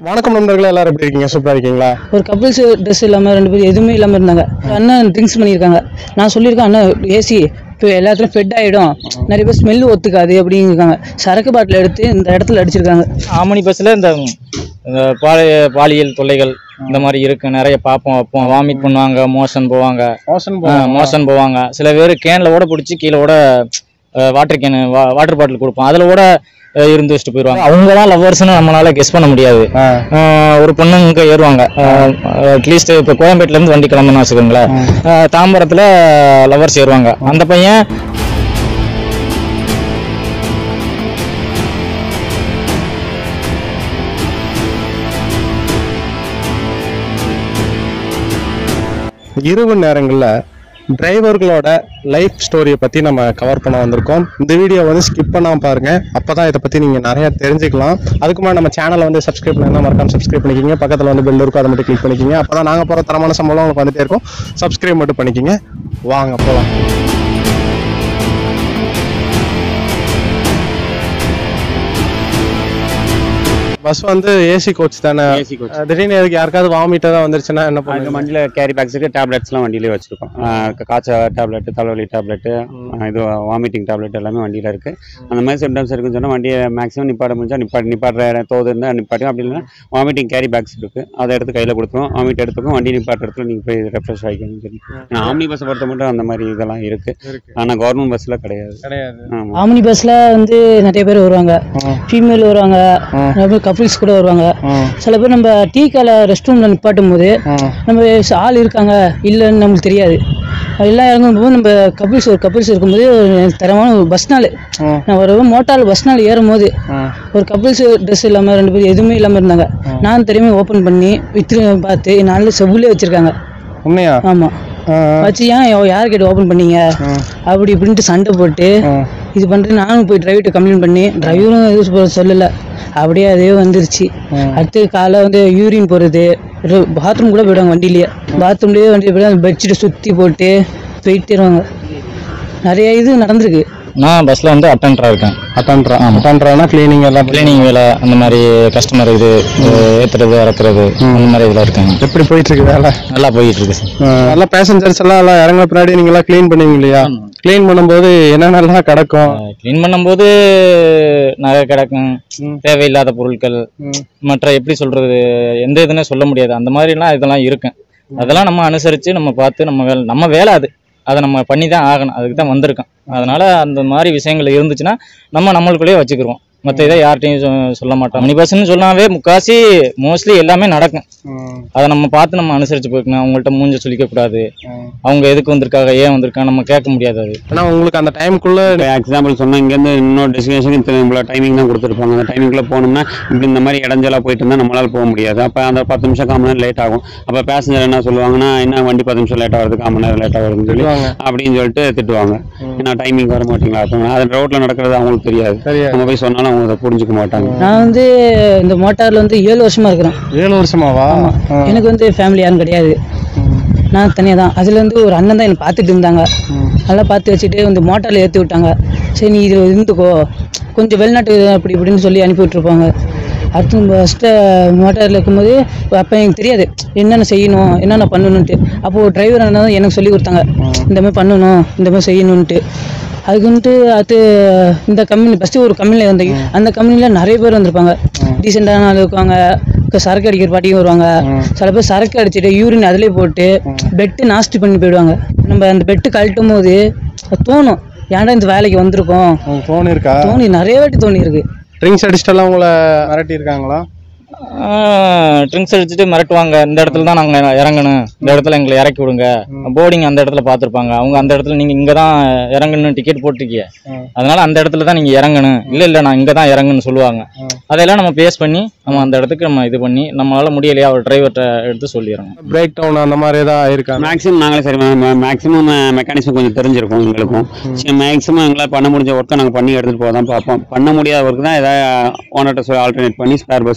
வணக்கம் நண்பர்களே எல்லாரும் எப்படி இருக்கீங்க சூப்பரா இருக்கீங்களா ஒரு கப்புள்ஸ் ட்ரெஸ் இல்லாமல் ரெண்டு பேரும் எதுவுமே இல்லாமல் இருந்தாங்க அண்ணன் ட்ரிங்க்ஸ் பண்ணியிருக்காங்க நான் சொல்லியிருக்கேன் அண்ணன் ஏசி இப்போ எல்லாத்துலையும் ஃபெட் ஆகிடும் நிறைய பேர் ஸ்மெல்லு ஒத்துக்காது அப்படிங்கிருக்காங்க சரக்கு பாட்டில் எடுத்து இந்த இடத்துல அடிச்சிருக்காங்க ஆமணி பஸ்ஸில் இந்த இந்த பாலி பாலியல் தொல்லைகள் இந்த மாதிரி இருக்கு நிறைய பார்ப்போம் வைப்போம் வாமிட் பண்ணுவாங்க மோஷன் போவாங்க மோசன் மோஷன் போவாங்க சில பேர் கேனில் ஓட பிடிச்சி கீழே ஓட வாட்டர் கேனு வாட்டர் பாட்டில் கொடுப்போம் அதில் கூட அஹ், இருந்து வச்சுட்டு போயிடுவாங்க அவங்க தான் லவ்வர்ஸ்னு நம்மளால கெஸ் பண்ண முடியாது அஹ், ஒரு பொண்ணுங்க ஏறுவாங்க அட்லீஸ்ட் இப்போ கோயம்பேட்டிலேருந்து வண்டி கிளம்புன்னு வச்சுக்கோங்களேன் அஹ், தாம்பரத்தில் லவ்வர்ஸ் ஏறுவாங்க அந்த பையன் இரவு நேரங்கள்ல டிரைவர்களோட லைஃப் ஸ்டோரியை பத்தி நம்ம கவர் பண்ண வந்திருக்கோம் இந்த வீடியோ வந்து ஸ்கிப் பண்ணாம பாருங்க அப்பதான் இதை பத்தி நீங்க நிறைய தெரிஞ்சுக்கலாம் அதுக்கு முன்னாடி நம்ம சேனலை வந்து சப்ஸ்கிரைப் பண்ணா மறக்காம சப்ஸ்கிரைப் பண்ணிக்கிங்க பக்கத்துல வந்து பெல் இருக்கும் அதை மட்டும் கிளிக் பண்ணிக்கிங்க அப்பதான் நாங்க போற தரமான சம்பளம் உங்களுக்கு வந்துட்டே இருக்கும் சப்ஸ்கிரைப் மட்டும் பண்ணிக்கிங்க வாங்க போலாம் பஸ் வந்து ஏசி கோச் தானே ஏசி கோச் அஹ் திடீர்னு எதுக்கு யாருக்காவது வாமிட் தான் வந்துருச்சுன்னா என்ன அங்கே பண்ணுங்க வண்டியில் கேரி பேக்ஸுக்கு டேப்லெட்ஸ்லாம் வண்டியிலே வச்சுருக்கோம் காய்ச்ச டேப்லெட் தலைவலி டேப்லெட்டு இது வாமிட்டிங் டேப்லெட் எல்லாமே வண்டியில் இருக்குது அந்த மாதிரி சிம்டம்ஸ் இருக்குன்னு சொன்னால் வண்டியை மேக்ஸிமம் நிப்பாட முடிஞ்சா நிப்பாட்டி நிப்பாடுற இடம் தோது இருந்தால் நிப்பாட்டி அப்படி இல்லைன்னா வாமிட்டிங் கேரி பேக்ஸ் இருக்குது அதை எடுத்து கையில் கொடுத்துருவோம் வாமிட் எடுத்துக்கும் வண்டி நிப்பாட்டுற இடத்துல நீங்கள் போய் ரெஃப்ரெஷ் ஆகிக்கணும்னு சொல்லி ஆம்னி பஸ்ஸை பொறுத்த மட்டும் அந்த மாதிரி இதெல்லாம் இருக்குது இருக்கு ஆனால் கவர்மெண்ட் பஸ்ஸில் கிடையாது கிடையாது ஆமாம் ஆமினி பஸ்ஸில் வந்து நிறைய பேர் வருவாங்க ஃபீமேல் வருவாங்க நிறைய பேர் கப்புள்ஸ் கூட வருவாங்க சில பேர் நம்ம டீ கடை ரெஸ்ட் ரூமில் நிப்பாட்டும் போது நம்ம ஆள் இருக்காங்க இல்லைன்னு நம்மளுக்கு தெரியாது எல்லாம் இறங்கும்போது நம்ம கப்புள்ஸ் ஒரு கப்புள்ஸ் இருக்கும்போது ஒரு தரமான ஒரு பஸ் நாள் நான் ஒரு மோட்டார் பஸ் நாள் ஏறும் போது ஒரு கப்புள்ஸ் ட்ரெஸ் இல்லாமல் ரெண்டு பேரும் எதுவுமே இல்லாமல் இருந்தாங்க நான் தெரியாம ஓப்பன் பண்ணி வித்து பார்த்து நாலு செவ்விலே வச்சுருக்காங்க உண்மையா ஆமாம் வச்சு ஏன் யார் கேட்டு ஓப்பன் பண்ணீங்க அப்படி இப்படின்ட்டு சண்டை போட்டு இது பண்ணிட்டு நானும் போய் டிரைவர்கிட்ட கம்ப்ளைண்ட் பண்ணி டிரைவரும் எதுவும் சொல்லலை அப்படியே அதே வந்துருச்சு அடுத்து காலை வந்து யூரின் போகிறது பாத்ரூம் கூட போயிடுவாங்க வண்டியிலேயே பாத்ரூம்லேயே வண்டி போய் பெட்ஷீட்டை சுற்றி போட்டு போயிட்டுருவாங்க நிறைய இது நடந்திருக்கு நான் பஸ்ஸில் வந்து அட்டெண்டராக இருக்கேன் அட்டன்றா அட்டன்றானா கிளீனிங் எல்லாம் பண்ணி- கிளீனிங் வேலை அந்த மாதிரி கஸ்டமர் இது ஏற்றுறது இறக்குறது அந்த மாதிரி இதில் இருக்காங்க எப்படி போயிட்டு இருக்கு வேலை நல்லா போயிட்டு இருக்கு சார் நல்லா பேசஞ்சர்ஸ் எல்லாம் எல்லாம் இறங்க பின்னாடி நீங்க எல்லாம் க்ளீன் பண்ணுவீங்க இல்லையா க்ளீன் பண்ணும்போது என்னென்னலாம் கிடக்கும் க்ளீன் பண்ணும்போது நகை கிடக்கும் தேவையில்லாத பொருட்கள் மற்ற எப்படி சொல்றது எந்த இதுன்னு சொல்ல முடியாது அந்த மாதிரிலாம் இதெல்லாம் இருக்கும் அதெல்லாம் நம்ம அனுசரித்து நம்ம பார்த்து நம்ம வேலை நம்ம வேலை அது அதை நம்ம பண்ணி தான் ஆகணும் அதுக்கு தான் வந்திருக்கோம் அதனால அந்த மாதிரி விஷயங்கள் இருந்துச்சுன்னா நம்ம நம்மளுக்குள்ளேயே வச்சுக்கிருவோம் மற்ற இதை யார்கிட்டையும் சொ- சொல்ல மாட்டோம் மணி பஸ்ன்னு சொன்னாவே முக்காசி மோஸ்ட்லி எல்லாமே நடக்கும் அதை நம்ம பார்த்து நம்ம அனுசரித்து போய்க்கணும் அவங்கள்ட்ட மூஞ்ச சொல்லிக்க கூடாது அவங்க எதுக்கு வந்திருக்காங்க ஏன் வந்திருக்காங்க நம்ம கேட்க முடியாது அது ஏன்னா உங்களுக்கு அந்த டைமுக்குள்ள இப்போ எக்ஸாம்பிள் சொன்னால் இங்கேருந்து இன்னொரு டெஸ்டினேஷனுக்கு இவ்வளோ டைமிங் தான் கொடுத்துருப்பாங்க அந்த டைமிங்குள்ளே போனோம்னா இப்படி இந்த மாதிரி இடைஞ்சலாக போயிட்டு இருந்தால் நம்மளால் போக முடியாது அப்போ அந்த பத்து நிமிஷம் கால் மணி நேரம் லேட் ஆகும் அப்போ பேசஞ்சர் என்ன சொல்லுவாங்கன்னா என்ன வண்டி பத்து நிமிஷம் லேட் ஆகுது கால் மணி நேரம் லேட் ஆகுதுன்னு சொல்லி அப்படின்னு சொல்லிட்டு திட்டுவாங்க ஏன்னா டைமிங் வர மாட்டீங்களா அப்போ அது ரோட்டில் நடக்கிறது அவங்களுக்கு தெரியாது தெரியாது. நம்ம போய் சொன்னாலும் அவங்க அதை புரிஞ்சுக்க மாட்டாங்க நான் வந்து இந்த மோட்டாரில் வந்து ஏழு வருஷமா இருக்கிறேன் ஏழு வருஷமாவா எனக்கு வந்து ஃபேமிலி யாரும் கிடையாது நான் தனியாக தான் அதுலேருந்து ஒரு அண்ணன் தான் என்னை பார்த்துட்டு இருந்தாங்க நல்லா பார்த்து வச்சுட்டு இந்த மோட்டாரில் ஏற்றி விட்டாங்க சரி நீ இதில் இருந்துக்கோ கொஞ்சம் வெளிநாட்டு அப்படி இப்படின்னு சொல்லி அனுப்பி விட்ருப்பாங்க அடுத்து ஃபஸ்ட்டு மோட்டாரில் இருக்கும்போது அப்போ எனக்கு தெரியாது என்னென்ன செய்யணும் என்னென்ன பண்ணணுன்ட்டு அப்போது டிரைவர் அண்ணா தான் எனக்கு சொல்லி கொடுத்தாங்க இந்த மாதிரி பண்ணணும் இந்த மாதிரி செய்யணுன்ட்டு அதுக்கு வந்துட்டு அது இந்த கம்பெனி ஃபஸ்ட்டு ஒரு கம்பெனியில் இருந்தீங்க அந்த கம்பெனியில் நிறைய பேர் வந்திருப்பாங்க டீசெண்டான ஆள் இருக்காங்க இப்ப சரக்கு அடிக்கிற பாட்டியும் வருவாங்க சில பேர் சரக்கு அடிச்சுட்டு யூரின் அதிலே போட்டு பெட்டு நாஸ்தி பண்ணி போயிடுவாங்க நம்ம அந்த பெட்டு கழட்டும் போது அது தோணும் ஏன்டா இந்த வேலைக்கு வந்திருக்கோம் உங்களுக்கு ஃபோன் இருக்கா தோணி நிறைய வாட்டி தோணி இருக்கு ட்ரிங்க்ஸ் அடிச்சிட்டெல்லாம் உங்களை மிரட்டி இருக்காங்களா ட்ரிங்க்ஸ் அடிச்சுட்டு மிரட்டுவாங்க இந்த இடத்துல தான் நாங்கள் இறங்கணும் இந்த இடத்துல எங்களை இறக்கி விடுங்க போர்டிங் அந்த இடத்துல பார்த்துருப்பாங்க அவங்க அந்த இடத்துல நீங்கள் இங்கே தான் இறங்கணும் டிக்கெட் போட்டிருக்கீங்க அதனால அந்த இடத்துல தான் நீங்கள் இறங்கணும் இல்லை இல்லை நான் இங்கே தான் இறங்கணும்னு சொல்லுவாங்க அதெல்லாம் நம்ம பேஸ் பண்ணி நம்ம அந்த இடத்துக்கு நம்ம இது பண்ணி நம்மளால முடியலையா ஒரு டிரைவர்கிட்ட எடுத்து சொல்லிடுறோம் பிரேக் டவுன் அந்த மாதிரி ஏதாவது ஆயிருக்கா மேக்ஸிமம் நாங்களே சரி மேக்ஸிமம் மெக்கானிசம் கொஞ்சம் தெரிஞ்சிருக்கும் எங்களுக்கும் சரி மேக்ஸிமம் எங்களால் பண்ண முடிஞ்ச ஒர்க்கை நாங்கள் பண்ணி எடுத்துகிட்டு போக தான் பார்ப்போம் பண்ண முடியாத ஒர்க் தான் ஏதாவது ஓனர்கிட்ட சொல்லி ஆல்டர்னேட் பண்ணி ஸ்பேர் பஸ்ஸை ஆல்டர்னேட்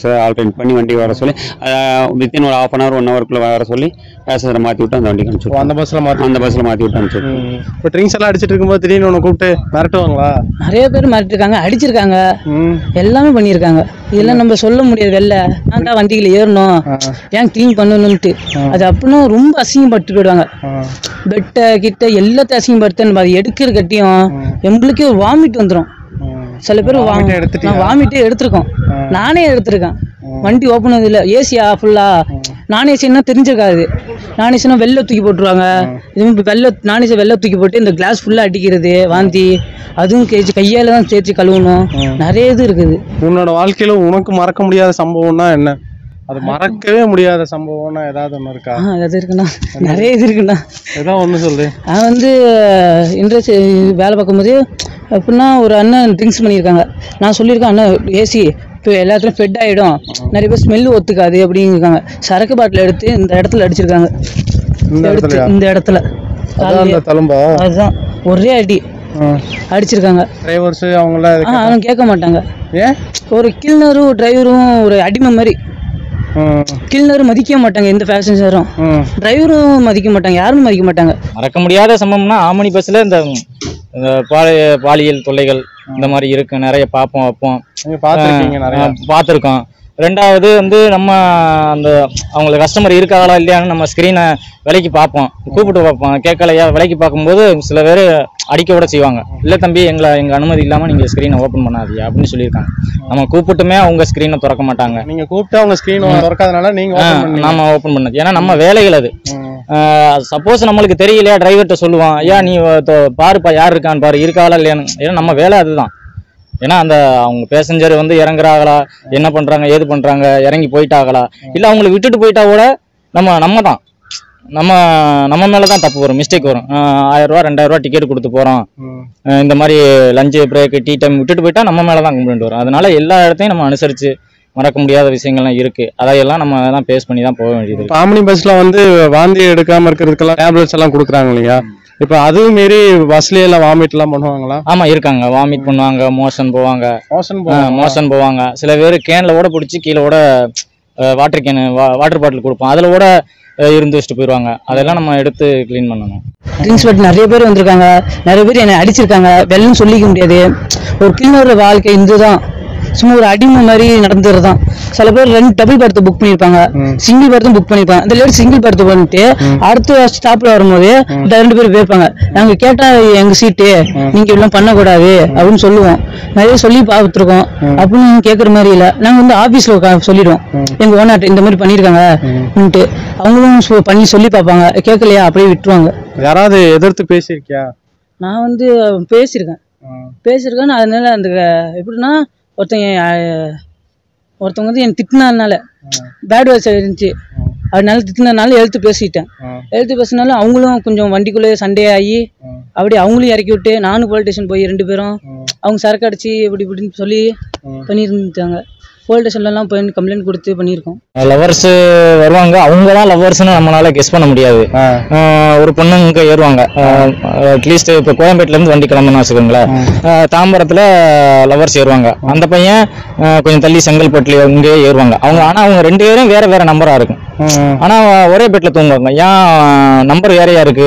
கம்ப்ளைண்ட் பண்ணி வண்டி வர சொல்லி வித்தின் ஒரு ஹாஃப் அன் ஹவர் ஒன் ஹவருக்குள்ள வர சொல்லி பேசஞ்சரை மாற்றி விட்டு அந்த வண்டிக்கு ஓ, அனுப்பிச்சு அந்த பஸ்ல மாத்தி அந்த பஸ்ஸில் மாற்றி விட்டு அனுப்பிச்சு இப்போ ட்ரிங்க்ஸ் எல்லாம் அடிச்சிட்டு இருக்கும்போது திடீர்னு உன்னை கூப்பிட்டு மிரட்டுவாங்களா நிறைய பேர் மாட்டிருக்காங்க அடிச்சிருக்காங்க ம் எல்லாமே பண்ணியிருக்காங்க இதெல்லாம் நம்ம சொல்ல முடியாது வெளில நான் தான் வண்டியில் ஏறணும் ஏன் க்ளீன் பண்ணணும்ட்டு அது அப்படின்னா ரொம்ப அசிங்கப்பட்டு போயிடுவாங்க பெட்டை கிட்ட எல்லாத்தையும் அசிங்கப்படுத்த நம்ம அதை எடுக்கிற கட்டியும் எங்களுக்கே வாமிட் வந்துடும் சில பேர் Vomit எடுத்துட்டியா? நான் வாமிட்டே எடுத்திருக்கோம் நானே எடுத்திருக்கேன் வண்டி ஓப்பன் இல்லை ஏசியா ஃபுல்லா நான் ஏசின்னா தெரிஞ்சிருக்காது நான் ஏசினா வெளில தூக்கி போட்டுருவாங்க இதுவும் வெள்ளை நான் ஏசி வெளில தூக்கி போட்டு இந்த கிளாஸ் ஃபுல்லாக அடிக்கிறது வாந்தி அதுவும் கேச்சு கையால தான் தேய்ச்சி கழுவணும் நிறைய இது இருக்குது உன்னோட வாழ்க்கையில உனக்கு மறக்க முடியாத சம்பவம்னா என்ன அது மறக்கவே முடியாத சம்பவம்னா ஏதாவது ஒன்று இருக்கா ஆ அது இருக்குண்ணா நிறைய இது இருக்குண்ணா ஏதோ ஒன்று சொல்லு நான் வந்து இன்ட்ரெஸ்ட் வேலை பார்க்கும்போது எப்படின்னா ஒரு அண்ணன் ட்ரிங்க்ஸ் பண்ணியிருக்காங்க நான் சொல்லியிருக்கேன் அண்ணன் ஏசி இப்போ எல்லாத்துலையும் ஃபெட் ஆகிடும் நிறைய பேர் ஸ்மெல்லு ஒத்துக்காது அப்படிங்கிருக்காங்க சரக்கு பாட்டில் எடுத்து இந்த இடத்துல அடிச்சிருக்காங்க இந்த எடுத்து இடத்துலயா இந்த இடத்துல அதான் அந்த தழும்பா அதுதான் ஒரே அடி அடிச்சிருக்காங்க டிரைவர்ஸ் அவங்களாம் ஆ இதுக்கு- அவன் கேட்க மாட்டாங்க ஏன் ஒரு கில்னரும் டிரைவரும் ஒரு அடிமை மாதிரி ம், கில்னரும் மதிக்க மாட்டாங்க எந்த பேசஞ்சரும் ம், டிரைவரும் மதிக்க மாட்டாங்க யாரும் மதிக்க மாட்டாங்க மறக்க முடியாத சம்பவம்னா ஆமணி பஸ்ல இந்த இந்த பாலிய பாலியல் தொல்லைகள் இந்த மாதிரி இருக்கு நிறைய பார்ப்போம் வைப்போம் நீங்க பார்த்துருக்கீங்க நிறைய பார்த்துருக்கோம் ரெண்டாவது வந்து நம்ம அந்த அவங்களுக்கு கஸ்டமர் இருக்காங்களா இல்லையான்னு நம்ம ஸ்க்ரீனை விலைக்கு பார்ப்போம் கூப்பிட்டு பார்ப்போம் கேட்கலையா விலைக்கு பார்க்கும்போது சில பேர் அடிக்க கூட செய்வாங்க இல்லை தம்பி எங்களை எங்கள் அனுமதி இல்லாமல் நீங்கள் ஸ்க்ரீனை ஓப்பன் பண்ணாதீங்க அப்படின்னு சொல்லியிருக்காங்க நம்ம கூப்பிட்டுமே அவங்க ஸ்க்ரீனை திறக்க மாட்டாங்க நீங்க கூப்பிட்டு அவங்க ஸ்கிரீன் திறக்காதனால நீங்க ஆ, open பண்ணீங்க. நாம ஓப்பன் பண்ணது ஏன்னா நம்ம வேலைகள் அது ம், சப்போஸ் நம்மளுக்கு தெரியலையா டிரைவர்கிட்ட சொல்லுவான் ஐயா நீ தொ- பாருப்பா யார் இருக்கான்னு பாரு இருக்காளா இல்லையான்னு ஏன்னா நம்ம வேலை அதுதான் ஏன்னா அந்த அவங்க பேசஞ்சர் வந்து இறங்குறாங்களா என்ன பண்றாங்க ஏது பண்றாங்க இறங்கி போயிட்டாங்களா இல்ல அவங்களை விட்டுட்டு போயிட்டா கூட நம்ம நம்ம தான் நம்ம நம்ம மேல தான் தப்பு வரும் மிஸ்டேக் வரும் ஆஹ் ஆயிரம் ரூபா ரெண்டாயிரம் ரூபா டிக்கெட் கொடுத்து போறோம் ம். ஆஹ் இந்த மாதிரி லஞ்சு பிரேக் டீ டைம் விட்டுட்டு போயிட்டா நம்ம மேல தான் கம்ப்ளைண்ட் வரும் அதனால எல்லா இடத்தையும் நம்ம அனுசரிச்சு மறக்க முடியாத விஷயங்கள்லாம் இருக்கு அதையெல்லாம் நம்ம தான் பேஸ் பண்ணி தான் போக வேண்டியது இருக்கு. இப்ப ஆம்னி பஸ்ல வந்து வாந்தி எடுக்காம இருக்கிறதுக்கெல்லாம் டேப்லெட்ஸ் எல்லாம் கொடுக்குறாங்க இல்லையா இப்ப அதுவும் மீறி பஸ்லயே எல்லாம் வாமிட் எல்லாம் பண்ணுவாங்களா ஆமா இருக்காங்க வாமிட் பண்ணுவாங்க மோஷன் போவாங்க மோஷன் மோஷன் போவாங்க சில பேர் கேன்ல கூட பிடிச்சி கீழே கூட வாட்டர் கேனு வாட்டர் பாட்டில் கொடுப்போம் அதுல கூட அஹ், இருந்து வச்சுட்டு போயிடுவாங்க அதெல்லாம் நம்ம எடுத்து க்ளீன் பண்ணணும் ட்ரிங்க்ஸ் பட் நிறைய பேர் வந்திருக்காங்க நிறைய பேர் என்னை அடிச்சிருக்காங்க வெள்ளம் சொல்லிக்க முடியாது ஒரு கிளீனரோட வாழ்க்கை இதுதான் சும்மா ஒரு அடிமை மாதிரி நடந்துருதான் சில பேர் ரெண்டு டபுள் பர்த் புக் பண்ணிருப்பாங்க சிங்கிள் பர்த்தும் புக் பண்ணிருப்பாங்க அந்த லேடி சிங்கிள் பர்த் பண்ணிட்டு அடுத்த ஸ்டாப்ல வரும்போது இந்த ரெண்டு பேர் பேர்ப்பாங்க நாங்க கேட்டா எங்க சீட்டு நீங்க இப்படிலாம் பண்ணக்கூடாது அப்படின்னு சொல்லுவோம் நிறைய சொல்லி பார்த்துருக்கோம் அப்படின்னு கேட்குற மாதிரி இல்ல நாங்க வந்து ஆபீஸ்ல சொல்லிடுவோம் எங்க ஓனாட்டு இந்த மாதிரி பண்ணிருக்காங்க அவங்களும் சொ- பண்ணி சொல்லி பார்ப்பாங்க கேட்கலையா அப்படியே விட்டுருவாங்க யாராவது எதிர்த்து பேசியிருக்கியா நான் வந்து பேசியிருக்கேன் பேசியிருக்கேன் நான் அதனால அந்த எப்படின்னா ஒருத்தங்க அஹ், ஒருத்தவங்க வந்து என்னை திட்டினதுனால பேட் வேர்ட்ஸ் இருந்துச்சு அதனால திட்டினதுனால எழுத்து பேசிட்டேன் எழுத்து பேசினாலும் அவங்களும் கொஞ்சம் வண்டிக்குள்ளே சண்டே ஆகி அப்படி அவங்களையும் இறக்கி விட்டு நானும் போலீஸ் ஸ்டேஷன் போய் ரெண்டு பேரும் அவங்க சரக்கு அடிச்சு இப்படி இப்படின்னு சொல்லி பண்ணியிருந்தாங்க போலீஸ் ஸ்டேஷன்லலாம் போய் கம்ப்ளைண்ட் கொடுத்து பண்ணியிருக்கோம் லவர்ஸ் வருவாங்க அவங்க தான் லவர்ஸ்னு நம்மளால கெஸ் பண்ண முடியாது ஆஹ் ஒரு பொண்ணு இங்க ஏறுவாங்க அட்லீஸ்ட் இப்போ கோயம்பேட்டுல இருந்து வண்டி கிளம்புன்னு வச்சுக்கோங்களேன் ஆஹ் தாம்பரத்துல லவர்ஸ் ஏறுவாங்க அந்த பையன் ஆஹ் கொஞ்சம் தள்ளி செங்கல்பட்டுல இங்கே ஏறுவாங்க அவங்க ஆனா அவங்க ரெண்டு பேரும் வேற வேற நம்பரா இருக்கும் ஆனா ஒரே பெட்ல தூங்குவாங்க ஏன் நம்பர் வேறையா இருக்கு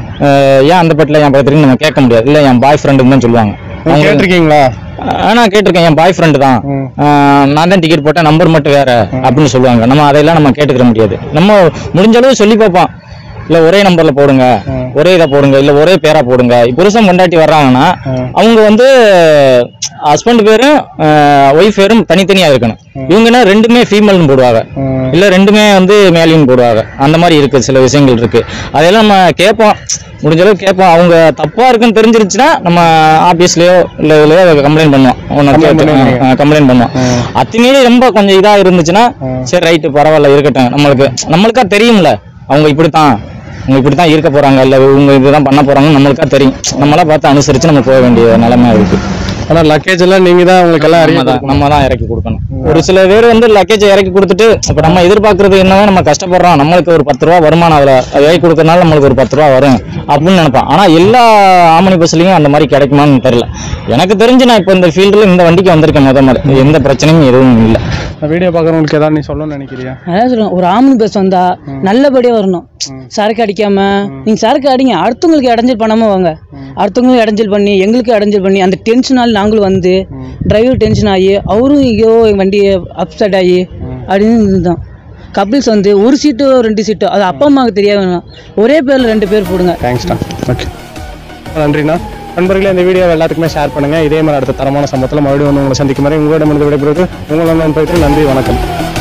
ஆஹ் ஏன் அந்த பெட்ல என் பக்கத்துல நம்ம கேட்க முடியாது இல்ல என் பாய் ஃப்ரெண்டுன்னு தான் சொல்லுவாங்க அவங்க கேட்டிருக்கீங்களா ஆஹ் நான் கேட்டிருக்கேன் என் பாய் ஃப்ரெண்டு தான் ஆஹ் நான் தான் டிக்கெட் போட்டேன் நம்பர் மட்டும் வேற அப்படின்னு சொல்லுவாங்க நம்ம அதையெல்லாம் நம்ம கேட்டுக்கிற முடியாது நம்ம முடிஞ்ச அளவு சொல்லி பார்ப்போம் இல்ல ஒரே நம்பர்ல போடுங்க ஒரே இதை போடுங்க இல்ல ஒரே பேரா போடுங்க புருஷன் பொண்டாட்டி வர்றாங்கன்னா அவங்க வந்து ஹஸ்பண்ட் பேரும் ஒய்ஃப் பேரும் தனித்தனியா இருக்கணும் இவங்கன்னா ரெண்டுமே ஃபீமேல்னு போடுவாங்க இல்ல ரெண்டுமே வந்து மேலின்னு போடுவாங்க அந்த மாதிரி இருக்கு சில விஷயங்கள் இருக்கு அதெல்லாம் நம்ம கேட்போம் முடிஞ்ச அளவுக்கு கேட்போம் அவங்க தப்பா இருக்குன்னு தெரிஞ்சிருச்சுன்னா நம்ம ஆபீஸ்லயோ இல்ல இதுலயோ கம்ப்ளைண்ட் பண்ணுவோம் கம்ப்ளைண்ட் பண்ணுவோம் அத்துமீறி ரொம்ப கொஞ்சம் இதா இருந்துச்சுன்னா சரி ரைட்டு பரவாயில்ல இருக்கட்டும் நம்மளுக்கு நம்மளுக்கா தெரியும்ல அவங்க இப்படித்தான் அவங்க இப்படித்தான் இருக்க போறாங்க இல்ல இவங்க இதுதான் பண்ண போறாங்கன்னு நம்மளுக்கா தெரியும் நம்மளா பார்த்து அனுசரிச்சு நம்ம போக வேண்டிய நிலைமை இருக்கு ஆனா லக்கேஜ் எல்லாம் நீங்க தான் உங்களுக்கு எல்லாம் நம்ம அறிய தான் நம்ம தான் இறக்கி கொடுக்கணும் ஒரு சில பேர் வந்து லக்கேஜ் இறக்கி கொடுத்துட்டு இப்ப நம்ம எதிர்பார்க்கறது என்னவோ நம்ம கஷ்டப்படுறோம் நம்மளுக்கு ஒரு பத்து ரூபா வருமானம் அதுல அது இறக்கி கொடுக்கறதுனால நம்மளுக்கு ஒரு பத்து ரூபா வரும் அப்படின்னு நினைப்பான் ஆனா எல்லா ஆமணி பஸ்லயும் அந்த மாதிரி கிடைக்குமான்னு தெரியல எனக்கு தெரிஞ்சு நான் இப்ப இந்த ஃபீல்டுல இந்த வண்டிக்கு வந்திருக்கேன் முத மாதிரி எந்த பிரச்சனையும் எதுவும் இல்லை வீடியோ பார்க்குறவங்களுக்கு ஏதாவது நீ சொல்லணும்னு நினைக்கிறியா அதான் சொல்லுவேன் ஒரு ஆம்னி பஸ் வந்தா நல்லபடியா வரணும் சரக்கு அடிக்காம நீங்க சரக்கு அடிங்க அடுத்தவங்களுக்கு இடைஞ்சல் பண்ணாம வாங்க அடுத்தவங்களுக்கு இடைஞ்சல் பண்ணி எங்களுக்கு இடைஞ்சல் பண்ணி அந்த டென்ஷனால் நாங்களும் வந்து டிரைவர் டென்ஷன் ஆகி அவரும் ஐயோ என் வண்டி அப்செட் ஆகி அப்படின்னு இருந்தோம் கப்பிள்ஸ் வந்து ஒரு சீட்டோ ரெண்டு சீட்டோ அது அப்பா அம்மாவுக்கு தெரிய வேணாம் ஒரே பேர்ல ரெண்டு பேர் போடுங்க தேங்க்ஸ்டா ஓகே நன்றிண்ணா நண்பர்களே இந்த வீடியோ எல்லாத்துக்குமே ஷேர் பண்ணுங்க இதே மாதிரி அடுத்த தரமான சம்பவத்தில் மறுபடியும் வந்து உங்களை சந்திக்கும் வரை உங்களிடம் விடைபெறுவது உங்களை போயிட்டு நன்றி வணக்கம்